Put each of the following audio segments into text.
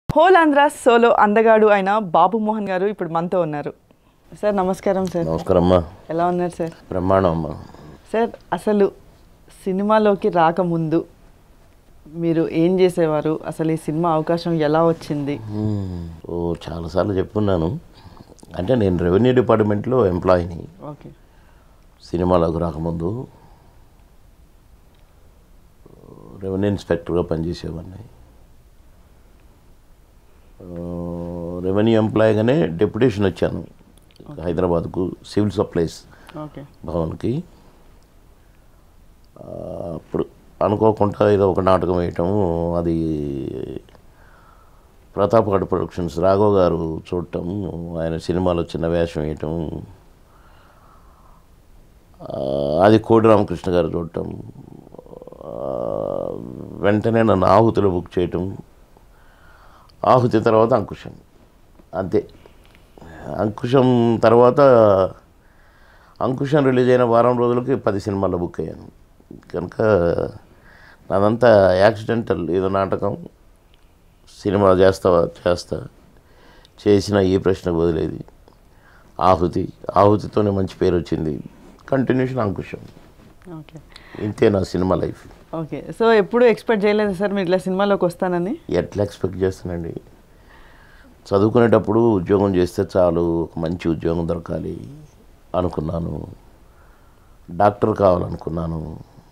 Whole Andhra solo అందగాడు అయిన బాబు మోహన్ గారు ఇప్పుడు మనతో ఉన్నారు సార్ నమస్కారం సార్ నమస్కారం అమ్మా ఎలా ఉన్నారు సార్ బ్రహ్మాండం అమ్మా సార్ అసలు సినిమాలోకి రాకముందు మీరు ఏం చేసేవారు అసలు ఈ సినిమా అవకాశం ఎలా వచ్చింది మ్మ్. ఓ చాలాసార్లు చెప్పుకున్నాను అంటే నేను రెవెన్యూ డిపార్ట్మెంట్లో ఎంప్లాయీని ఓకే సినిమాలోకి రాకముందు రెవెన్యూ ఇన్స్పెక్టర్గా పనిచేసేవాడిని ఆ, రెవెన్యూ ఎంప్లాయీగానే డెప్యుటేషన్ వచ్చాను హైదరాబాద్కు సివిల్ సప్లైస్ ఓకే భవన్కి ఆ, అప్పుడు అనుకోకుండా ఏదో ఒక నాటకం వేయటం అది ప్రతాప్గఢ్ ప్రొడక్షన్స్ రాఘవ్ గారు చూడటం ఆయన సినిమాలో చిన్న వేషం వేయటం ఆ, అది కోడి రామకృష్ణ గారు చూడటం ఆ, వెంటనే నన్ను ఆహుతిలో బుక్ చేయటం ఆహుతి తర్వాత అంకుశం అంతే అంకుశం తర్వాత అంకుశం రిలీజ్ అయిన వారం రోజులకి పది సినిమాల్లో బుక్ అయ్యాను కనుక నాదంతా యాక్సిడెంటల్ ఏదో నాటకం సినిమా చేస్తావా చేస్తా చేసిన ఈ ప్రశ్న వదిలేది ఆహుతి ఆహుతితోనే మంచి పేరు వచ్చింది కంటిన్యూషన్ అంకుశం ఓకే ఇంతే నా సినిమా లైఫ్ ఓకే సో ఎప్పుడు ఎక్స్పెక్ట్ చేయలేదు సార్ మీరు ఇట్లా సినిమాలోకి వస్తానని ఎట్లా ఎక్స్పెక్ట్ చేస్తానండి చదువుకునేటప్పుడు ఉద్యోగం చేస్తే చాలు ఒక మంచి ఉద్యోగం దొరకాలి అనుకున్నాను డాక్టర్ కావాలనుకున్నాను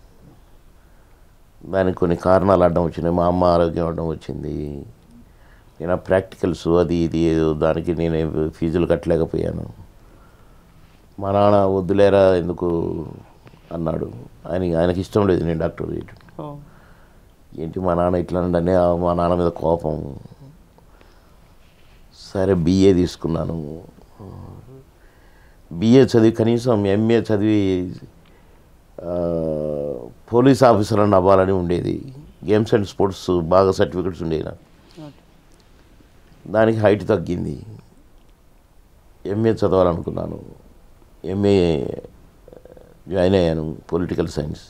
దానికి కొన్ని కారణాలు అడ్డం వచ్చినాయి మా అమ్మ ఆరోగ్యం అడ్డం వచ్చింది నేను ఆ ప్రాక్టికల్స్ అది ఇది ఏదో దానికి నేను ఫీజులు కట్టలేకపోయాను మా నాన్న వద్దులేరా ఎందుకు అన్నాడు ఆయన ఆయనకి ఇష్టం లేదు నేను డాక్టర్ చేయటం ఓ ఏంటి మా నాన్న ఇట్లా అంటే మా నాన్న మీద కోపం సరే బిఏ తీసుకున్నాను బిఏ చదివి కనీసం ఎంఏ చదివి ఆ, పోలీస్ ఆఫీసర్ అని అవ్వాలని ఉండేది గేమ్స్ అండ్ స్పోర్ట్స్ బాగా సర్టిఫికెట్స్ ఉండేవి నాకు ఓకే దానికి హైట్ తగ్గింది ఎంఏ చదవాలనుకున్నాను ఎంఏ జాయిన్ అయ్యాను పొలిటికల్ సైన్స్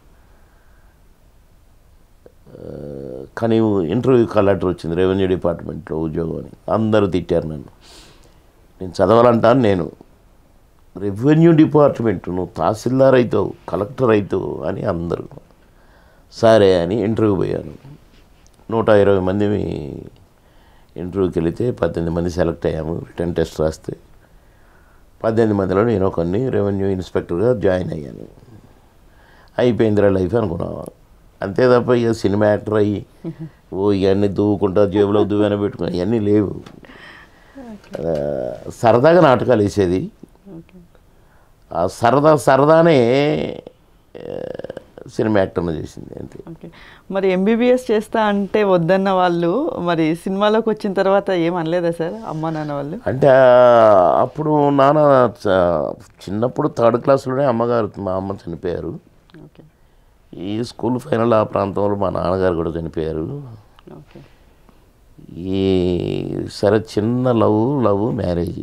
ఆ, కానీ ఇంటర్వ్యూ కలెక్టర్ వచ్చింది రెవెన్యూ డిపార్ట్మెంట్లో ఉద్యోగం అని అందరూ తిట్టారు నన్ను నేను చదవాలంటాను నేను రెవెన్యూ డిపార్ట్మెంట్ నువ్వు తహసీల్దార్ అవుతావు కలెక్టర్ అవుతావు అని అందరూ సరే అని ఇంటర్వ్యూ పోయాను నూట ఇరవై మంది ఇంటర్వ్యూకి వెళితే పద్దెనిమిది మంది సెలెక్ట్ అయ్యాము రిటర్న్ టెస్ట్ రాస్తే పద్దెనిమిది మందిలో నేను కొన్ని రెవెన్యూ ఇన్స్పెక్టర్గా జాయిన్ అయ్యాను అయిపోయిందిరా లైఫ్ అనుకున్నాను అంతే తప్ప ఇక సినిమా యాక్టర్ అయ్యి ఓ ఇవన్నీ దువ్వుకుంటా జేబులో దువ్వెన పెట్టుకుని ఇవన్నీ లేవు ఆ, సరదాగా నాటకాలు వేసేది ఓకే ఆ సరదా సరదానే ఆ, సినిమా యాక్టర్ను చేసింది అంతే ఓకే మరి ఎంబీబీఎస్ చేస్తా అంటే వద్దన్న వాళ్ళు మరి సినిమాలోకి వచ్చిన తర్వాత ఏం అనలేదా సార్ అమ్మ నాన్న వాళ్ళు అంటే ఆ, అప్పుడు నాన్న చ- చిన్నప్పుడు థర్డ్ క్లాస్లోనే అమ్మగారు మా అమ్మ చనిపోయారు ఓకే ఈ స్కూల్ ఫైనల్ ఆ ప్రాంతంలో మా నాన్నగారు కూడా చనిపోయారు ఓకే ఈ సరే చిన్న లవ్ లవ్ మ్యారేజ్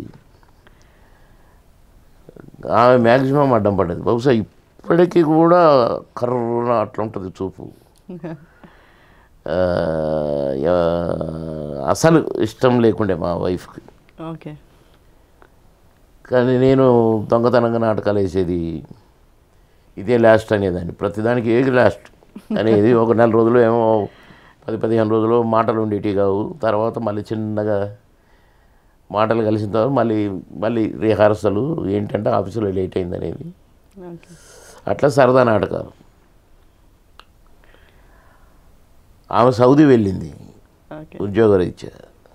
ఆమె మ్యాక్సిమం అడ్డం పడ్డది బహుశా ఇప్పటికీ కూడా కర్ర అట్లా ఉంటుంది చూపు ఆ, యా- అసలు ఇష్టం లేకుండే మా వైఫ్కి ఓకే కానీ నేను దొంగతనంగా నాటకాలు వేసేది ఇదే లాస్ట్ అనేదాన్ని ప్రతిదానికి ఏది లాస్ట్ అనేది ఒక నెల రోజులు ఏమో పది పదిహేను రోజులు మాటలు ఉండేటివి కావు తర్వాత మళ్ళీ చిన్నగా మాటలు కలిసిన తర్వాత మళ్ళీ మళ్ళీ రిహార్సల్ ఏంటంటే ఆఫీసులో లేట్ అయింది అనేది ఓకే అట్లా సరదా నాటకాలు ఆమె సౌదీ వెళ్ళింది ఓకే ఉద్యోగరీత్యా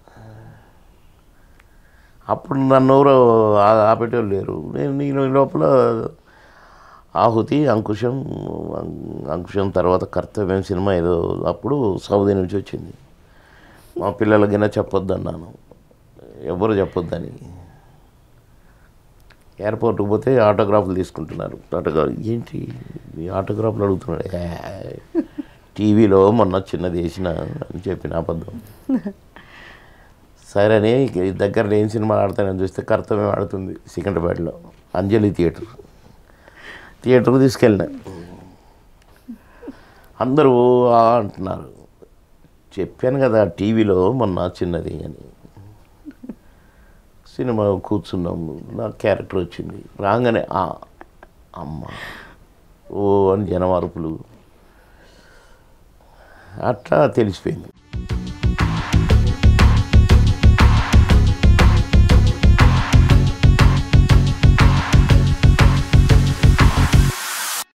అప్పుడు నన్ను ఎవరో ఆ- ఆపేటోళ్ళు లేరు నేను నేను ఈ లోపల ఆహుతి అంకుశం అం- అంకుశం తర్వాత కర్తవ్యం సినిమా ఏదో అప్పుడు సౌదీ నుంచి వచ్చింది మా పిల్లలకైనా చెప్పొద్దన్నాను ఎవరు చెప్పొద్దని ఎయిర్పోర్ట్కి పోతే ఆటోగ్రాఫ్లు తీసుకుంటున్నారు ఆటోగ్రాఫ్ ఏంటి ఈ ఆటోగ్రాఫ్లు అడుగుతున్నాడు "ఏ, టీవీలో మొన్న చిన్నది వేసిన అని చెప్పిన అబద్ధం సరే అని ఇక ఈ దగ్గర నేను సినిమా ఆడతానని చూస్తే కర్తవ్యం ఆడుతుంది సికింద్రాబాద్లో అంజలి థియేటర్ థియేటర్కి తీసుకెళ్ళిన అందరూ "ఆ" అంటున్నారు చెప్పాను కదా టీవీలో మొన్న చిన్నది అని సినిమా కూర్చున్నాము నా క్యారెక్టర్ వచ్చింది రాగానే "ఆ, అమ్మ ఓ అని జనమార్పులు అట్లా తెలిసిపోయింది